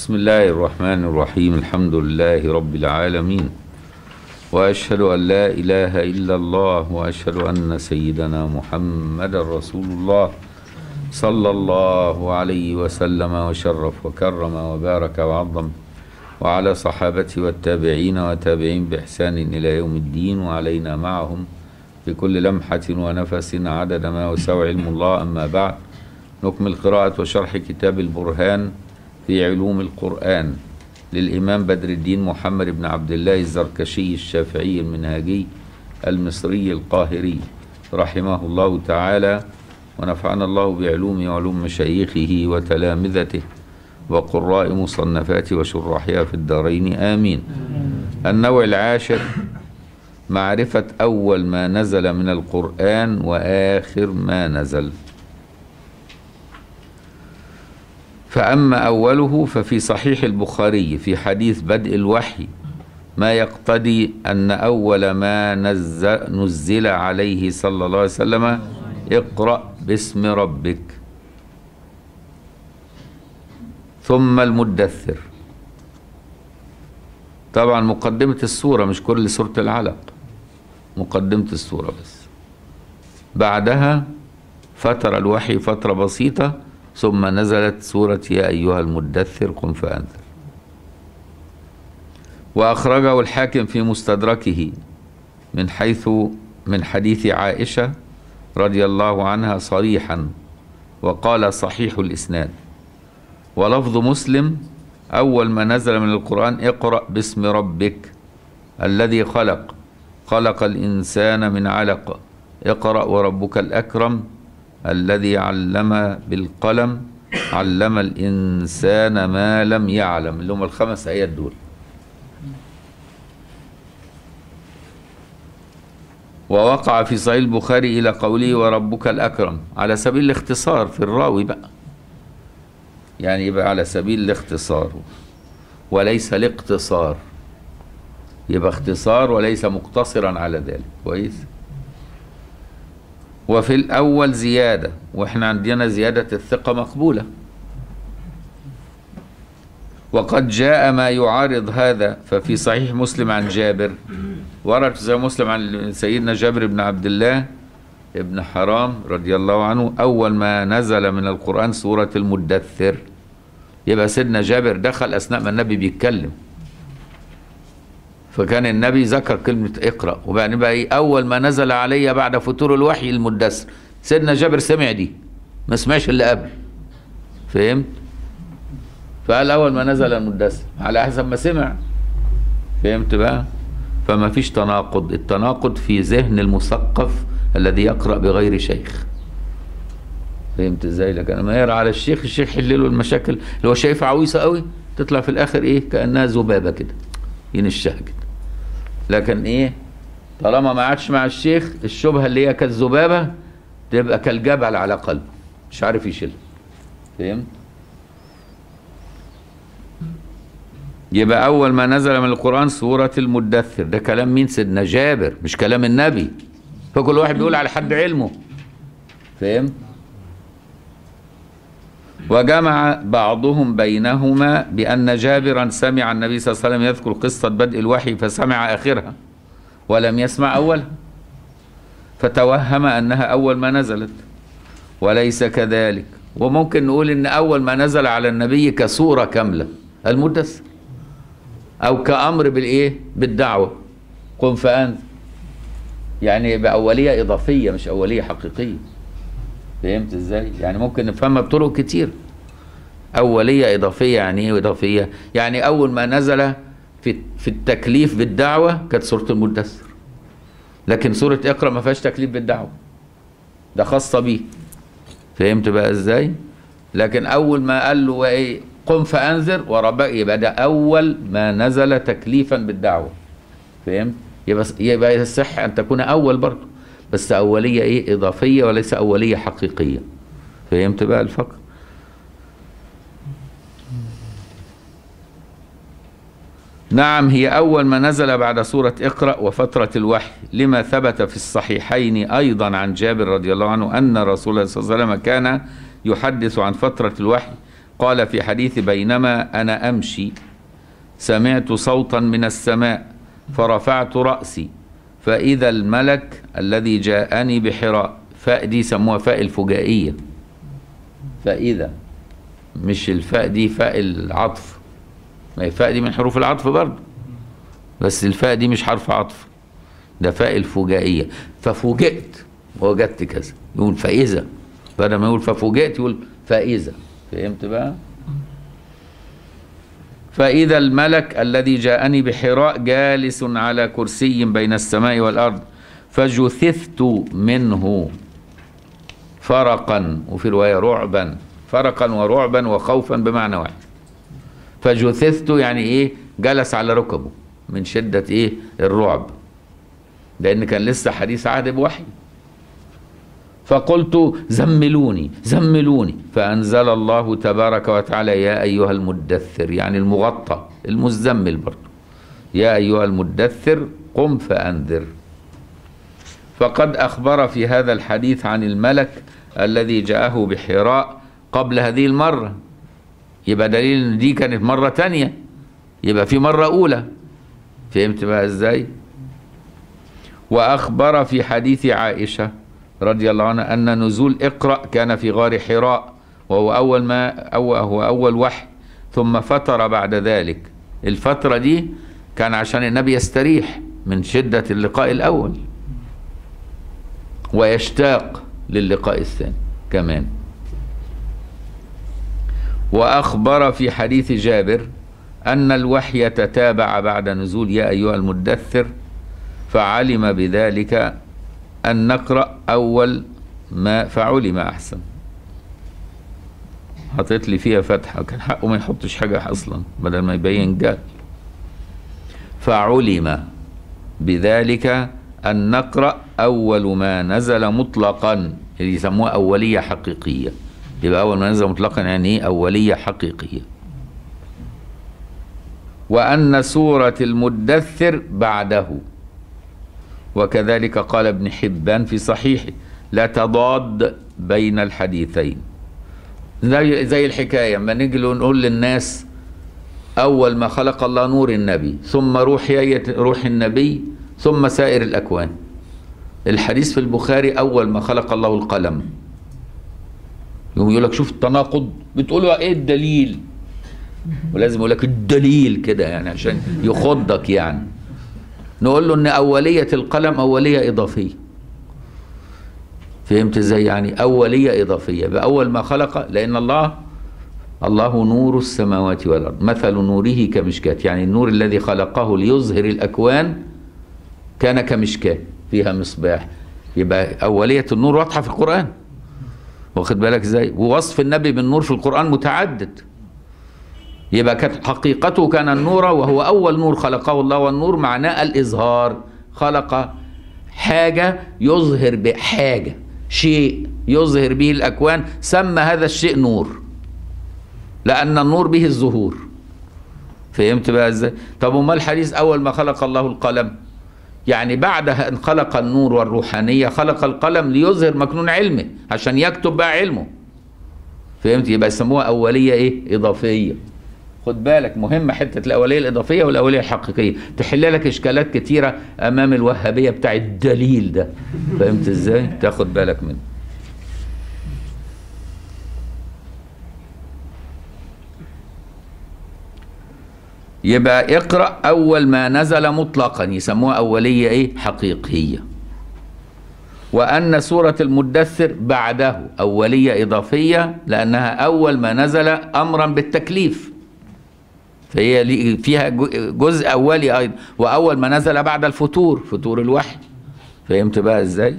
بسم الله الرحمن الرحيم الحمد لله رب العالمين واشهد ان لا اله الا الله واشهد ان سيدنا محمد رسول الله صلى الله عليه وسلم وشرف وكرم وبارك وعظم وعلى صحابته والتابعين وتابعين باحسان الى يوم الدين وعلينا معهم بكل لمحه ونفس عدد ما وسع علم الله اما بعد نكمل قراءه وشرح كتاب البرهان في علوم القرآن للإمام بدر الدين محمد بن عبد الله الزركشي الشافعي المنهاجي المصري القاهري رحمه الله تعالى ونفعنا الله بعلوم وعلوم مشايخه وتلامذته وقراء مصنفاته وشراحها في الدارين آمين النوع العاشر معرفة أول ما نزل من القرآن وآخر ما نزل فأما أوله ففي صحيح البخاري في حديث بدء الوحي ما يقتضي أن أول ما نزل, نزل عليه صلى الله عليه وسلم اقرأ باسم ربك ثم المدثر طبعا مقدمة السورة مش كل سورة العلق مقدمة السورة بس بعدها فترة الوحي فترة بسيطة ثم نزلت سورة يا أيها المدثر قم فأنذر وأخرجه الحاكم في مستدركه من حيث من حديث عائشة رضي الله عنها صريحا وقال صحيح الإسناد ولفظ مسلم أول ما نزل من القرآن اقرأ باسم ربك الذي خلق خلق الإنسان من علق اقرأ وربك الأكرم الذي علم بالقلم علم الإنسان ما لم يعلم اللي هم الخمس آيات دول ووقع في صحيح البخاري إلى قوله وربك الأكرم على سبيل الاختصار في الراوي بقى يعني يبقى على سبيل الاختصار وليس الاقتصار يبقى اختصار وليس مقتصرا على ذلك كويس وفي الأول زيادة وإحنا عندنا زيادة الثقة مقبولة وقد جاء ما يعارض هذا ففي صحيح مسلم عن جابر ورد في مسلم عن سيدنا جابر بن عبد الله ابن حرام رضي الله عنه أول ما نزل من القرآن سورة المدثر يبقى سيدنا جابر دخل أثناء ما النبي بيتكلم فكان النبي ذكر كلمة اقرأ وبعدين بقى ايه أول ما نزل علي بعد فتور الوحي المدثر سيدنا جابر سمع دي ما سمعش اللي قبل فهمت؟ فقال أول ما نزل المدثر على حسب ما سمع فهمت بقى؟ فما فيش تناقض التناقض في ذهن المثقف الذي يقرأ بغير شيخ فهمت ازاي لكن لما يقرا على الشيخ الشيخ يحل له المشاكل اللي هو شايفها عويصه قوي تطلع في الاخر ايه كانها ذبابه كده ينشها كده لكن ايه طالما ما عادش مع الشيخ الشبهه اللي هي كالذبابه تبقى كالجبل على قلبه مش عارف يشيلها فهمت يبقى اول ما نزل من القران سوره المدثر ده كلام مين سيدنا جابر مش كلام النبي فكل واحد بيقول على حد علمه فهمت وجمع بعضهم بينهما بأن جابرا سمع النبي صلى الله عليه وسلم يذكر قصة بدء الوحي فسمع آخرها ولم يسمع أولها فتوهم أنها أول ما نزلت وليس كذلك وممكن نقول إن أول ما نزل على النبي كسورة كاملة المدثر أو كأمر بالإيه بالدعوة قم فأنت يعني بأولية إضافية مش أولية حقيقية فهمت ازاي؟ يعني ممكن نفهمها بطرق كتير. أولية إضافية يعني إيه إضافية؟ يعني أول ما نزل في في التكليف بالدعوة كانت سورة المدثر. لكن سورة اقرأ ما فيهاش تكليف بالدعوة. ده خاصة بيه. فهمت بقى ازاي؟ لكن أول ما قال له إيه قم فأنذر وربك يبقى ده أول ما نزل تكليفا بالدعوة. فهمت؟ يبقى يبقى يصح أن تكون أول برضه. بس أولية إيه إضافية وليس أولية حقيقية فهمت بقى الفقر نعم هي أول ما نزل بعد سورة اقرأ وفترة الوحي لما ثبت في الصحيحين أيضا عن جابر رضي الله عنه أن رسول الله صلى الله عليه وسلم كان يحدث عن فترة الوحي قال في حديث بينما أنا أمشي سمعت صوتا من السماء فرفعت رأسي فإذا الملك الذي جاءني بحراء فاء دي سموها فاء الفجائية فإذا مش الفاء دي فاء العطف ما هي فاء دي من حروف العطف برضه بس الفاء دي مش حرف عطف ده فاء الفجائية ففوجئت وجدت كذا يقول فإذا بدل ما يقول ففوجئت يقول فإذا فهمت بقى فإذا الملك الذي جاءني بحراء جالس على كرسي بين السماء والأرض فجثثت منه فرقا وفي رواية رعبا فرقا ورعبا وخوفا بمعنى واحد فجثثت يعني ايه جلس على ركبه من شدة ايه الرعب لأن كان لسه حديث عهد بوحي فقلت زملوني زملوني فأنزل الله تبارك وتعالى يا أيها المدثر يعني المغطى المزمل برضه يا أيها المدثر قم فأنذر فقد أخبر في هذا الحديث عن الملك الذي جاءه بحراء قبل هذه المرة يبقى دليل ان دي كانت مرة تانية يبقى في مرة أولى فهمت بقى ازاي وأخبر في حديث عائشة رضي الله عنها أن نزول اقرأ كان في غار حراء وهو أول ما أو هو أول وحي ثم فتر بعد ذلك الفترة دي كان عشان النبي يستريح من شدة اللقاء الأول ويشتاق للقاء الثاني كمان وأخبر في حديث جابر أن الوحي تتابع بعد نزول يا أيها المدثر فعلم بذلك أن نقرأ أول ما فعلم أحسن حطيت لي فيها فتحة كان حقه ما يحطش حاجة أصلا بدل ما يبين جال فعلم بذلك أن نقرأ أول ما نزل مطلقا اللي يسموها أولية حقيقية يبقى أول ما نزل مطلقا يعني إيه أولية حقيقية وأن سورة المدثر بعده وكذلك قال ابن حبان في صحيحه لا تضاد بين الحديثين زي زي الحكايه اما نيجي نقول للناس اول ما خلق الله نور النبي ثم روح روح النبي ثم سائر الاكوان الحديث في البخاري اول ما خلق الله القلم يقوم يقول لك شوف التناقض بتقولوا ايه الدليل ولازم يقول لك الدليل كده يعني عشان يخضك يعني نقول له ان اوليه القلم اوليه اضافيه فهمت ازاي يعني اوليه اضافيه باول ما خلق لان الله الله نور السماوات والارض مثل نوره كمشكاة يعني النور الذي خلقه ليظهر الاكوان كان كمشكاة فيها مصباح يبقى اوليه النور واضحه في القران واخد بالك ازاي ووصف النبي بالنور في القران متعدد يبقى كانت حقيقته كان النور وهو أول نور خلقه الله والنور معناه الإظهار خلق حاجة يظهر بحاجة شيء يظهر به الأكوان سمى هذا الشيء نور لأن النور به الظهور فهمت بقى ازاي طب وما الحديث أول ما خلق الله القلم يعني بعد أن خلق النور والروحانية خلق القلم ليظهر مكنون علمه عشان يكتب بقى علمه فهمت يبقى يسموها أولية إيه إضافية خد بالك مهمة حتة الأولية الإضافية والأولية الحقيقية تحل لك إشكالات كتيرة أمام الوهابية بتاع الدليل ده فهمت إزاي؟ تاخد بالك منه يبقى اقرأ أول ما نزل مطلقا يسموها أولية إيه؟ حقيقية وأن سورة المدثر بعده أولية إضافية لأنها أول ما نزل أمرا بالتكليف فهي فيها جزء اولي ايضا واول ما نزل بعد الفتور فتور الوحي فهمت بقى ازاي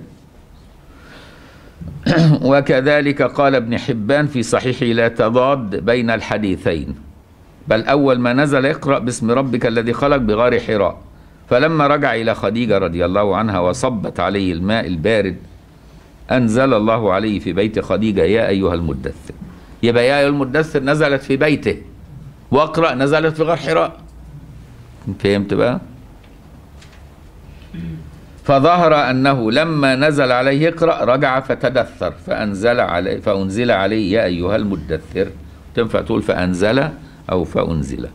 وكذلك قال ابن حبان في صحيحه لا تضاد بين الحديثين بل اول ما نزل اقرا باسم ربك الذي خلق بغار حراء فلما رجع الى خديجه رضي الله عنها وصبت عليه الماء البارد انزل الله عليه في بيت خديجه يا ايها المدثر يبقى يا ايها المدثر نزلت في بيته واقرأ نزلت في غار حراء فهمت بقى فظهر أنه لما نزل عليه اقرأ رجع فتدثر فأنزل عليه فأنزل عليه يا أيها المدثر تنفع تقول فأنزل أو فأنزل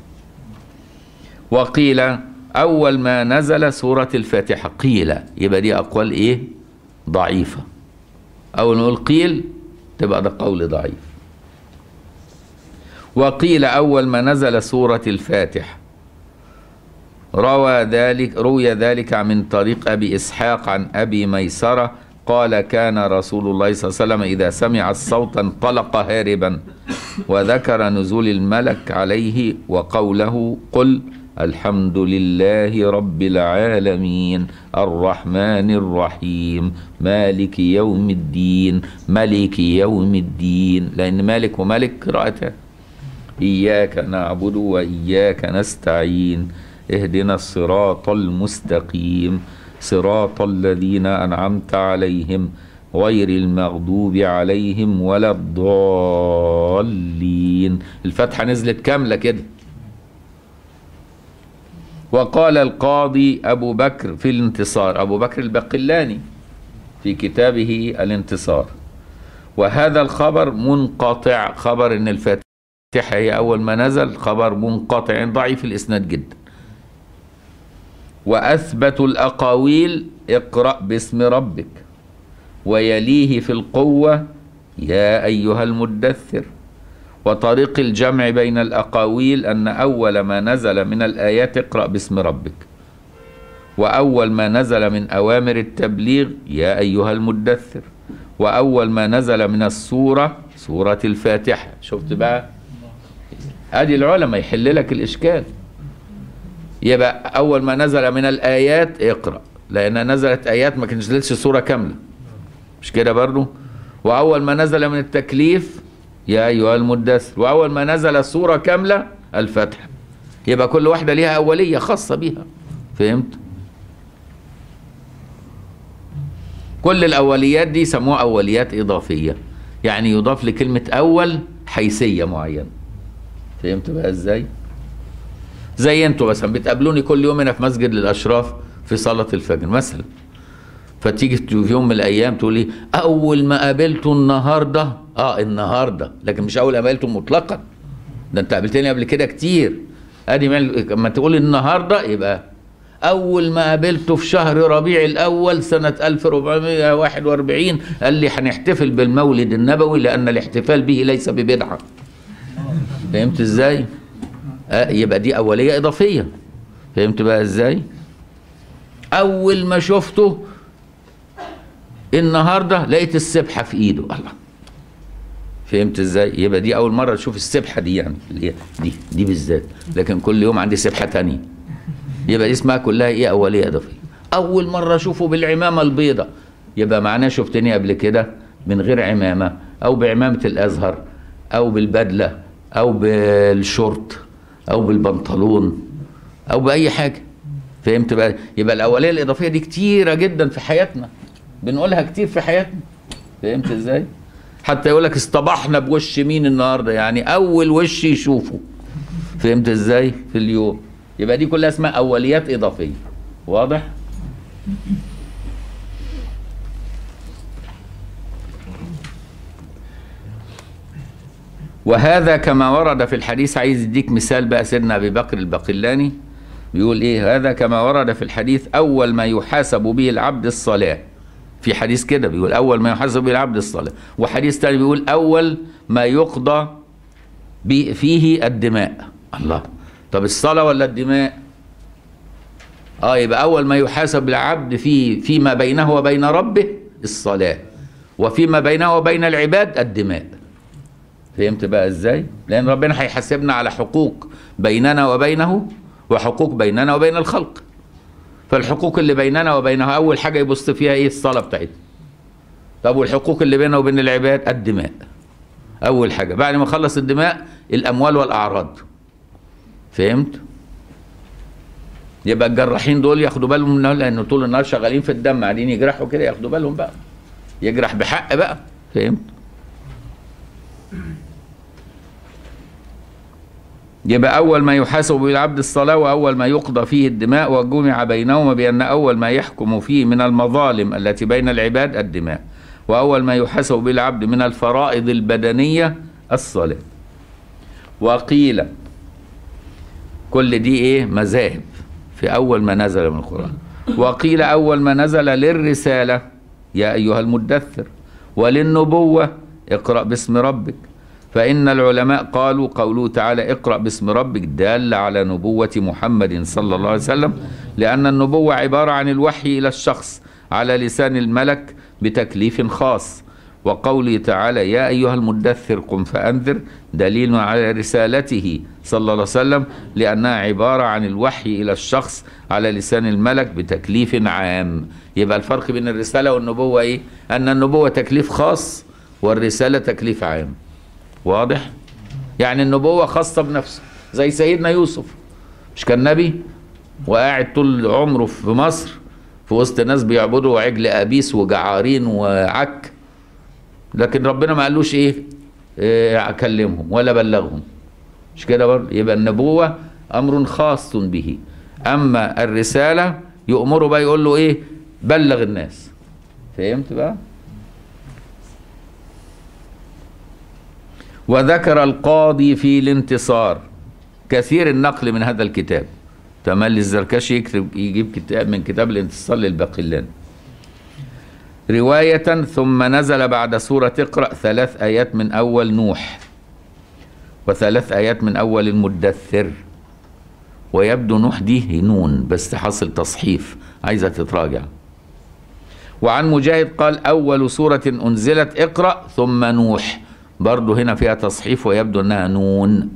وقيل أول ما نزل سورة الفاتحة قيل يبقى دي أقوال إيه ضعيفة أول ما نقول قيل تبقى ده قول ضعيف وقيل أول ما نزل سورة الفاتحة روى ذلك روي ذلك من طريق أبي إسحاق عن أبي ميسرة قال كان رسول الله صلى الله عليه وسلم إذا سمع الصوت انطلق هاربا وذكر نزول الملك عليه وقوله قل الحمد لله رب العالمين الرحمن الرحيم مالك يوم الدين ملك يوم الدين لأن مالك وملك قراءتان إياك نعبد وإياك نستعين اهدنا الصراط المستقيم صراط الذين أنعمت عليهم غير المغضوب عليهم ولا الضالين الفتحة نزلت كاملة كده وقال القاضي أبو بكر في الانتصار أبو بكر البقلاني في كتابه الانتصار وهذا الخبر منقطع خبر ان الفاتحة هي أول ما نزل خبر منقطع ضعيف الإسناد جدا وأثبت الأقاويل اقرأ باسم ربك ويليه في القوة يا أيها المدثر وطريق الجمع بين الأقاويل أن أول ما نزل من الآيات اقرأ باسم ربك وأول ما نزل من أوامر التبليغ يا أيها المدثر وأول ما نزل من السورة سورة الفاتحة شفت بقى ادي العلماء يحل لك الاشكال يبقى اول ما نزل من الايات اقرا لان نزلت ايات ما نزلتش سوره كامله مش كده برضو واول ما نزل من التكليف يا ايها المدثر واول ما نزل سوره كامله الفتح يبقى كل واحده ليها اوليه خاصه بيها فهمت كل الاوليات دي سموها اوليات اضافيه يعني يضاف لكلمه اول حيثيه معينه فهمت بقى ازاي زي انتوا مثلا بتقابلوني كل يوم هنا في مسجد للاشراف في صلاه الفجر مثلا فتيجي في يوم من الايام تقولي اول ما قابلته النهارده اه النهارده لكن مش اول ما قابلته مطلقا ده انت قابلتني قبل كده كتير ادي لما تقول النهارده يبقى اول ما قابلته في شهر ربيع الاول سنه 1441 قال لي هنحتفل بالمولد النبوي لان الاحتفال به ليس ببدعه فهمت ازاي آه يبقى دي اوليه اضافيه فهمت بقى ازاي اول ما شفته النهارده لقيت السبحه في ايده الله فهمت ازاي يبقى دي اول مره اشوف السبحه دي يعني اللي هي دي دي بالذات لكن كل يوم عندي سبحه تانية يبقى دي اسمها كلها ايه اوليه اضافيه اول مره اشوفه بالعمامه البيضاء يبقى معناه شفتني قبل كده من غير عمامه او بعمامه الازهر او بالبدله او بالشورت او بالبنطلون او باي حاجه فهمت بقى يبقى الاوليه الاضافيه دي كتيره جدا في حياتنا بنقولها كتير في حياتنا فهمت ازاي حتى يقول لك اصطبحنا بوش مين النهارده يعني اول وش يشوفه فهمت ازاي في اليوم يبقى دي كلها اسمها اوليات اضافيه واضح وهذا كما ورد في الحديث عايز يديك مثال بقى سيدنا ابي بكر البقلاني بيقول ايه هذا كما ورد في الحديث اول ما يحاسب به العبد الصلاه في حديث كده بيقول اول ما يحاسب به العبد الصلاه وحديث تاني بيقول اول ما يقضى فيه الدماء الله طب الصلاه ولا الدماء اه يبقى اول ما يحاسب العبد في فيما بينه وبين ربه الصلاه وفيما بينه وبين العباد الدماء فهمت بقى ازاي لان ربنا هيحاسبنا على حقوق بيننا وبينه وحقوق بيننا وبين الخلق فالحقوق اللي بيننا وبينه اول حاجه يبص فيها ايه الصلاه بتاعتنا طب والحقوق اللي بيننا وبين العباد الدماء اول حاجه بعد ما خلص الدماء الاموال والاعراض فهمت يبقى الجراحين دول ياخدوا بالهم منه لانه طول النهار شغالين في الدم قاعدين يجرحوا كده ياخدوا بالهم بقى يجرح بحق بقى فهمت يبقى أول ما يحاسب به العبد الصلاة وأول ما يقضى فيه الدماء وجمع بينهما بأن أول ما يحكم فيه من المظالم التي بين العباد الدماء وأول ما يحاسب به العبد من الفرائض البدنية الصلاة وقيل كل دي ايه مذاهب في اول ما نزل من القران وقيل اول ما نزل للرساله يا ايها المدثر وللنبوه اقرا باسم ربك فان العلماء قالوا قوله تعالى اقرا باسم ربك دال على نبوه محمد صلى الله عليه وسلم لان النبوه عباره عن الوحي الى الشخص على لسان الملك بتكليف خاص وقوله تعالى يا أيها المدثر قم فأنذر دليل على رسالته صلى الله عليه وسلم لأنها عبارة عن الوحي إلى الشخص على لسان الملك بتكليف عام يبقى الفرق بين الرسالة والنبوة إيه؟ أن النبوة تكليف خاص والرسالة تكليف عام واضح؟ يعني النبوة خاصة بنفسه زي سيدنا يوسف مش كان نبي وقاعد طول عمره في مصر في وسط ناس بيعبدوا عجل أبيس وجعارين وعك لكن ربنا ما قالوش ايه, إيه اكلمهم ولا بلغهم مش كده برضه يبقى النبوه امر خاص به اما الرساله يؤمره بقى يقول له ايه بلغ الناس فهمت بقى وذكر القاضي في الانتصار كثير النقل من هذا الكتاب تملي الزركشي يكتب يجيب كتاب من كتاب الانتصار للباقلاني رواية ثم نزل بعد سورة اقرأ ثلاث آيات من أول نوح وثلاث آيات من أول المدثر ويبدو نوح دي نون بس حصل تصحيف عايزة تتراجع وعن مجاهد قال أول سورة أنزلت اقرأ ثم نوح برضو هنا فيها تصحيف ويبدو أنها نون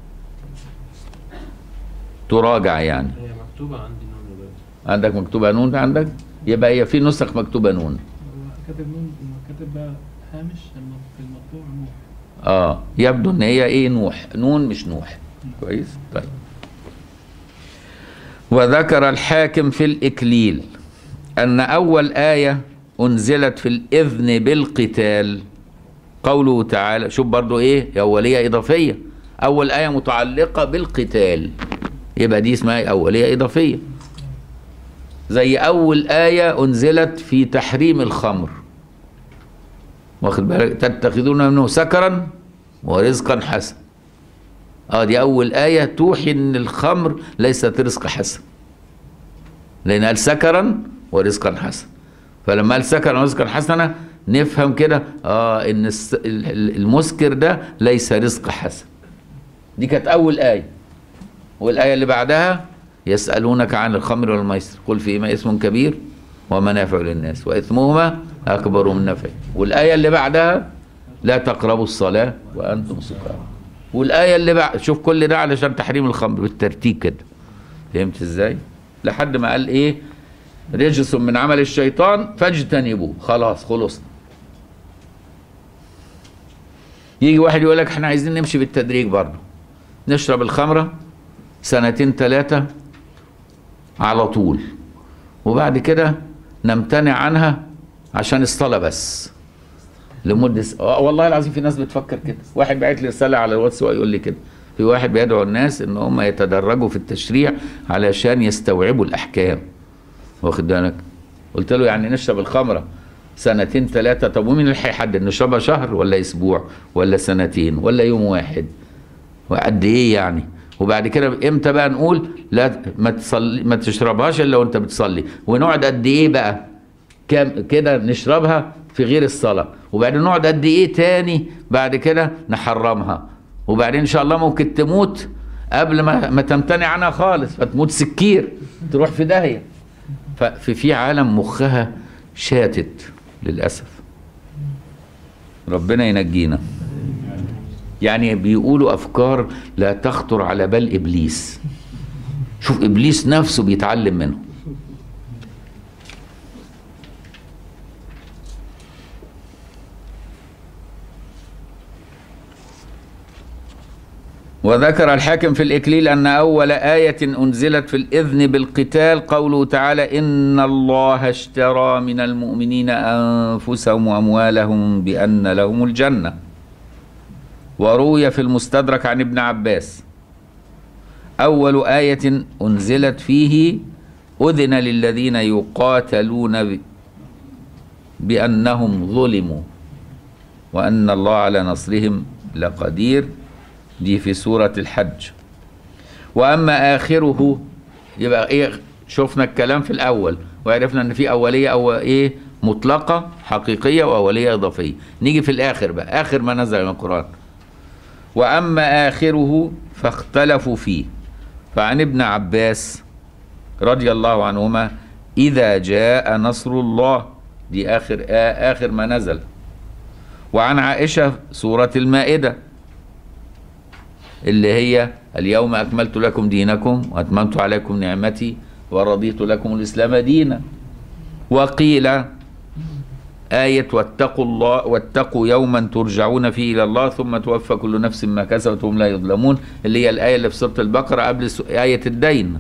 تراجع يعني هي مكتوبة عندي نون دلوقتي عندك مكتوبة نون عندك يبقى هي في نسخ مكتوبة نون هو كاتب نون كاتب بقى هامش لما في المطبوع نوح اه يبدو ان هي ايه نوح نون مش نوح كويس طيب وذكر الحاكم في الإكليل أن أول آية أنزلت في الإذن بالقتال قوله تعالى شوف برضو إيه أولية إضافية أول آية متعلقة بالقتال يبقى دي اسمها أولية إضافية زي أول آية أنزلت في تحريم الخمر واخد بالك تتخذون منه سكرا ورزقا حسنا اه دي اول ايه توحي ان الخمر ليست رزق حسن لان قال سكرا ورزقا حسنا فلما قال سكرا ورزقا حسنا نفهم كده اه ان الس- ال- ال- المسكر ده ليس رزق حسن دي كانت اول ايه والايه اللي بعدها يسالونك عن الخمر والميسر قل فيهما اسم كبير ومنافع للناس واثمهما اكبر من نفعه والايه اللي بعدها لا تقربوا الصلاه وانتم سكارى والايه اللي بعد شوف كل ده علشان تحريم الخمر بالترتيب كده فهمت ازاي لحد ما قال ايه رجس من عمل الشيطان فاجتنبوه خلاص خلصنا يجي واحد يقول لك احنا عايزين نمشي بالتدريج برضه نشرب الخمره سنتين ثلاثه على طول وبعد كده نمتنع عنها عشان الصلاه بس لمده س... آه والله العظيم في ناس بتفكر كده واحد بعت لي رساله على الواتس يقول لي كده في واحد بيدعو الناس ان هم يتدرجوا في التشريع علشان يستوعبوا الاحكام واخد بالك قلت له يعني نشرب الخمره سنتين ثلاثه طب ومين اللي هيحدد نشربها شهر ولا اسبوع ولا سنتين ولا يوم واحد وقد ايه يعني وبعد كده امتى بقى نقول لا ما تصلي ما تشربهاش الا وانت بتصلي ونقعد قد ايه بقى كام كده نشربها في غير الصلاة وبعدين نقعد قد ايه تاني بعد كده نحرمها وبعدين ان شاء الله ممكن تموت قبل ما ما تمتنع عنها خالص فتموت سكير تروح في داهية ففي في عالم مخها شاتت للأسف ربنا ينجينا يعني بيقولوا أفكار لا تخطر على بال إبليس شوف إبليس نفسه بيتعلم منه وذكر الحاكم في الإكليل أن أول آية أنزلت في الإذن بالقتال قوله تعالى إن الله اشترى من المؤمنين أنفسهم وأموالهم بأن لهم الجنة وروي في المستدرك عن ابن عباس أول آية أنزلت فيه أذن للذين يقاتلون ب- بأنهم ظلموا وأن الله على نصرهم لقدير دي في سورة الحج وأما آخره يبقى إيه شفنا الكلام في الأول وعرفنا إن في أولية أو إيه مطلقة حقيقية وأولية إضافية نيجي في الآخر بقى آخر ما نزل من القرآن وأما آخره فاختلفوا فيه فعن ابن عباس رضي الله عنهما إذا جاء نصر الله دي آخر آه آخر ما نزل وعن عائشة سورة المائدة اللي هي اليوم أكملت لكم دينكم وأتممت عليكم نعمتي ورضيت لكم الإسلام دينا وقيل آية واتقوا الله واتقوا يوما ترجعون فيه إلى الله ثم توفى كل نفس ما كسبت وهم لا يظلمون اللي هي الآية اللي في سورة البقرة قبل س- آية الدين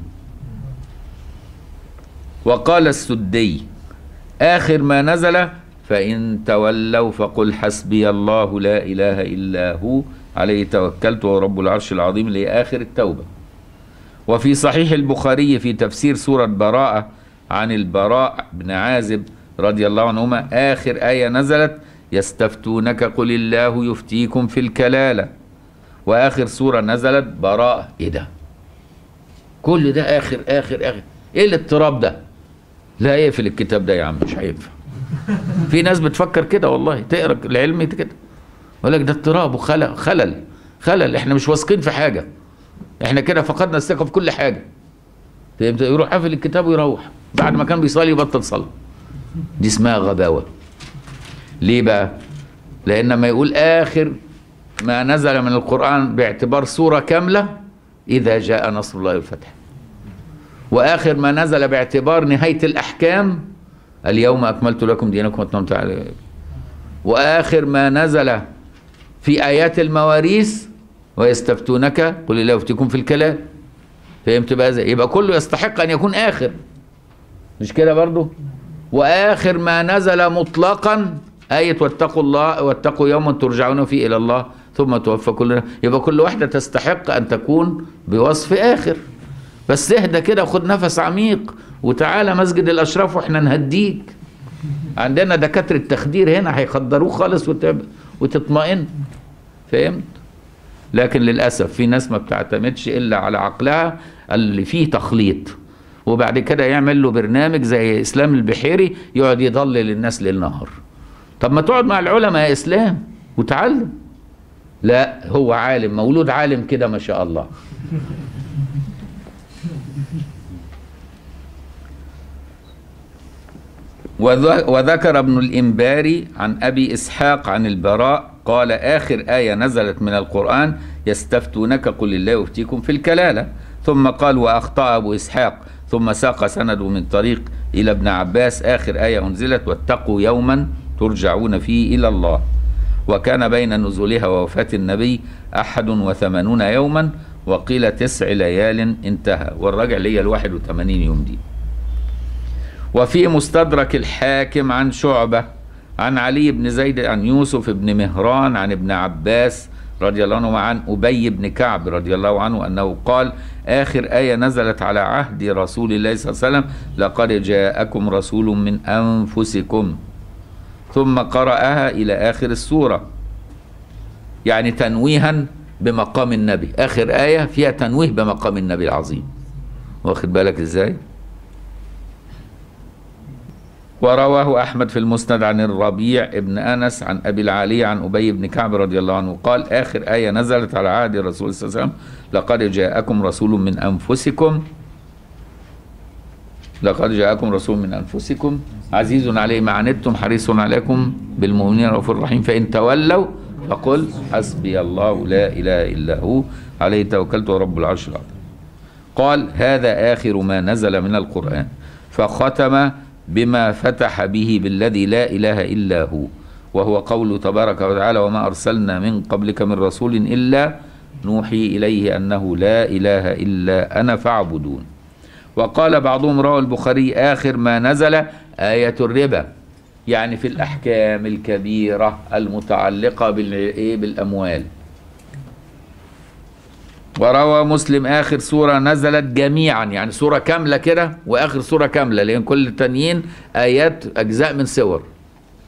وقال السدي آخر ما نزل فإن تولوا فقل حسبي الله لا إله إلا هو عليه توكلت وهو رب العرش العظيم اللي هي آخر التوبة وفي صحيح البخاري في تفسير سورة براءة عن البراء بن عازب رضي الله عنهما آخر آية نزلت يستفتونك قل الله يفتيكم في الكلالة وآخر سورة نزلت براءة إيه ده كل ده آخر آخر آخر إيه الاضطراب ده لا يقفل الكتاب ده يا عم مش هينفع في ناس بتفكر كده والله تقرا العلم كده يقول لك ده اضطراب وخلل خلل خلل احنا مش واثقين في حاجه احنا كده فقدنا الثقه في كل حاجه فهمت يروح قافل الكتاب ويروح بعد ما كان بيصلي يبطل صلاه دي اسمها غباوه ليه بقى لان ما يقول اخر ما نزل من القران باعتبار سوره كامله اذا جاء نصر الله والفتح واخر ما نزل باعتبار نهايه الاحكام اليوم اكملت لكم دينكم واتممت عليكم واخر ما نزل في ايات المواريث ويستفتونك قل الله يفتيكم في الكلام فهمت بقى ازاي يبقى كله يستحق ان يكون اخر مش كده برضو واخر ما نزل مطلقا آية واتقوا الله واتقوا يوما ترجعون فيه إلى الله ثم توفى كل يبقى كل واحدة تستحق أن تكون بوصف آخر بس اهدى كده وخد نفس عميق وتعالى مسجد الأشراف واحنا نهديك عندنا دكاترة تخدير هنا هيخدروه خالص وت... وتطمئن فهمت لكن للأسف في ناس ما بتعتمدش إلا على عقلها اللي فيه تخليط وبعد كده يعمل له برنامج زي إسلام البحيري يقعد يضلل الناس ليل نهار طب ما تقعد مع العلماء يا إسلام وتعلم لا هو عالم مولود عالم كده ما شاء الله وذ- وذكر ابن الإنباري عن أبي إسحاق عن البراء قال آخر آية نزلت من القرآن يستفتونك قل الله يفتيكم في الكلالة ثم قال وأخطأ أبو إسحاق ثم ساق سنده من طريق إلى ابن عباس آخر آية أنزلت واتقوا يوما ترجعون فيه إلى الله وكان بين نزولها ووفاة النبي أحد وثمانون يوما وقيل تسع ليال انتهى والرجع لي الواحد وثمانين يوم دي وفي مستدرك الحاكم عن شعبة عن علي بن زيد عن يوسف بن مهران عن ابن عباس رضي الله عنه عن أبي بن كعب رضي الله عنه أنه قال آخر آية نزلت على عهد رسول الله صلى الله عليه وسلم لقد جاءكم رسول من أنفسكم ثم قرأها إلى آخر السورة يعني تنويها بمقام النبي آخر آية فيها تنويه بمقام النبي العظيم واخد بالك إزاي؟ ورواه أحمد في المسند عن الربيع ابن أنس عن أبي العالية عن أبي بن كعب رضي الله عنه قال آخر آية نزلت على عهد الرسول صلى الله عليه وسلم لقد جاءكم رسول من أنفسكم لقد جاءكم رسول من أنفسكم عزيز عليه ما عنتم حريص عليكم بالمؤمنين رؤوف رحيم فإن تولوا فقل حسبي الله لا إله إلا هو عليه توكلت ورب العرش العظيم قال هذا آخر ما نزل من القرآن فختم بما فتح به بالذي لا إله إلا هو وهو قوله تبارك وتعالى وما أرسلنا من قبلك من رسول إلا نوحي إليه أنه لا إله إلا أنا فاعبدون وقال بعضهم روى البخاري آخر ما نزل آية الربا يعني في الأحكام الكبيرة المتعلقة بالع- إيه؟ بالأموال وروى مسلم آخر سورة نزلت جميعا يعني سورة كاملة كده وآخر سورة كاملة لأن كل التانيين آيات أجزاء من سور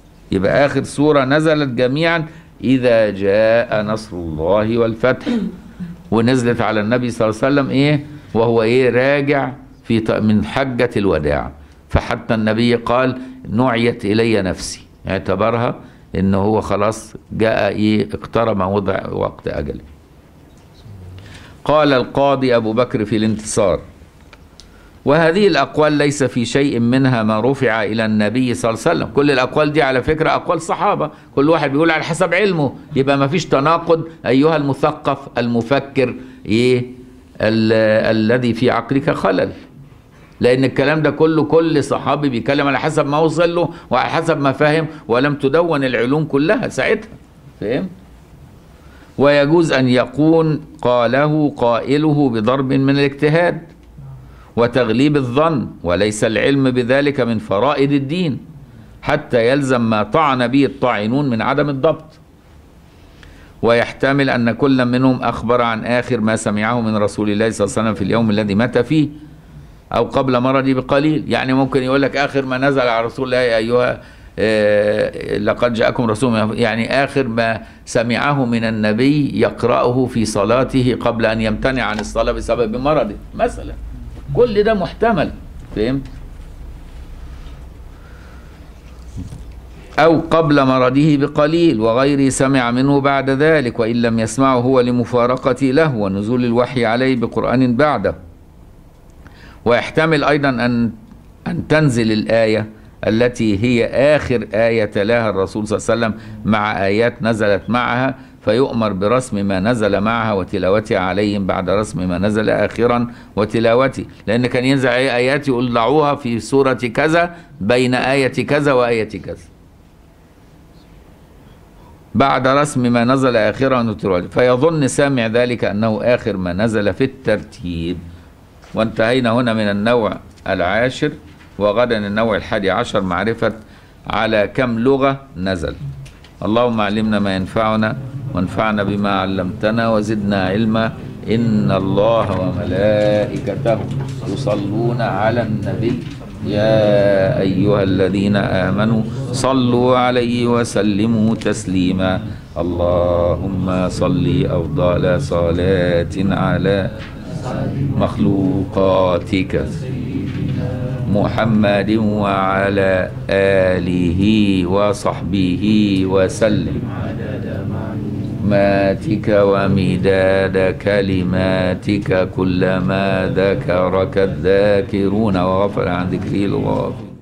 يبقى آخر سورة نزلت جميعا إذا جاء نصر الله والفتح ونزلت على النبي صلى الله عليه وسلم ايه وهو ايه راجع في ط- من حجة الوداع فحتى النبي قال نعيت الي نفسي اعتبرها ان هو خلاص جاء ايه اقترب وضع وقت اجله قال القاضي ابو بكر في الانتصار وهذه الأقوال ليس في شيء منها ما رفع إلى النبي صلى الله عليه وسلم كل الأقوال دي على فكرة أقوال صحابة كل واحد بيقول على حسب علمه يبقى ما فيش تناقض أيها المثقف المفكر إيه ال- الذي في عقلك خلل لأن الكلام ده كله كل صحابي بيتكلم على حسب ما وصل له وعلى حسب ما فهم ولم تدون العلوم كلها ساعتها فهمت ويجوز أن يكون قاله قائله بضرب من الاجتهاد وتغليب الظن وليس العلم بذلك من فرائض الدين حتى يلزم ما طعن به الطاعنون من عدم الضبط ويحتمل أن كل منهم أخبر عن آخر ما سمعه من رسول الله صلى الله عليه وسلم في اليوم الذي مات فيه أو قبل مرضه بقليل يعني ممكن يقول لك آخر ما نزل على رسول الله يا أيها آه، لقد جاءكم رسول من- يعني آخر ما سمعه من النبي يقرأه في صلاته قبل أن يمتنع عن الصلاة بسبب مرضه مثلا كل ده محتمل فهمت أو قبل مرضه بقليل وغيره سمع منه بعد ذلك وإن لم يسمعه هو لمفارقة له ونزول الوحي عليه بقرآن بعده ويحتمل أيضا أن أن تنزل الآية التي هي آخر آية تلاها الرسول صلى الله عليه وسلم مع آيات نزلت معها فيؤمر برسم ما نزل معها وتلاوتها عليهم بعد رسم ما نزل آخرا وتلاوته لأن كان ينزل أي آيات يقول ضعوها في سورة كذا بين آية كذا وآية كذا بعد رسم ما نزل آخرا وتلاوته فيظن سامع ذلك أنه آخر ما نزل في الترتيب وانتهينا هنا من النوع العاشر وغدا النوع الحادي عشر معرفة على كم لغة نزل اللهم علمنا ما ينفعنا وانفعنا بما علمتنا وزدنا علما إن الله وملائكته يصلون على النبي يا أيها الذين آمنوا صلوا عليه وسلموا تسليما اللهم صل أفضل صلاة على مخلوقاتك محمد وعلى آله وصحبه وسلم ماتك ومداد كلماتك كلما ذكرك الذاكرون وغفر عن ذكره الغافل